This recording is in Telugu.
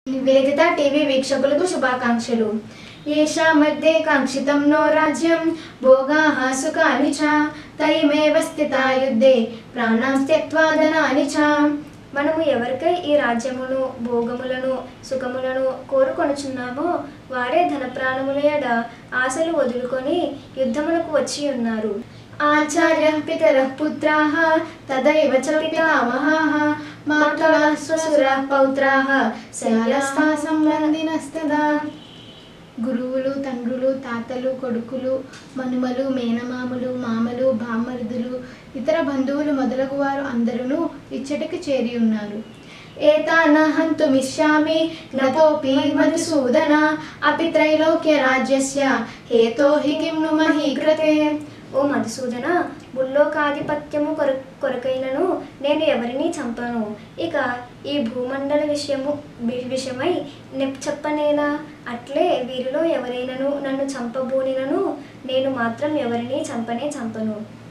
నివేదిత టీవీ వీక్షకులకు శుభాకాంక్షలు ఏషా మధ్య కాంక్షితం నో రాజ్యం భోగాః సుఖాని చ తైమేవ స్థితా యుద్ధే ప్రాణాం త్యక్త్వా ధనాని చ మనము ఎవరికై ఈ రాజ్యమును భోగములను సుఖములను కోరుకొనుచున్నామో వారే ధన ప్రాణముల యెడ ఆశలు వదులుకొని యుద్ధమునకు వచ్చి ఉన్నారు ఆచార్య పితర పుత్రాः తదైవ చ పితామహాः మాతరः శ్వశురः పౌత్రాः శైలస్థా సంబంధినస్తదా గురువులు తండ్రులు తాతలు కొడుకులు మనుమలు మేనమామలు మామలు బామ్మరుదులు ఇతర బంధువులు మొదలగు వారు అందరూ ఇచ్చటికి చేరి ఉన్నారు ఏతాన హంతుమిష్యామి నతోపి మధుసూదన అపి త్రైలోక్య రాజ్యస్య హేతో హి కిం ను మహీకృతే ఓ మధుసూదన ముల్లోకాధిపత్యము కొర కొరకైనను నేను ఎవరిని చంపను ఇక ఈ భూమండల విషయము వి- విషయమై నెప్ చెప్పనేలా అట్లే వీరిలో ఎవరైనను నన్ను చంపబోనినను నేను మాత్రం ఎవరిని చంపనే చంపను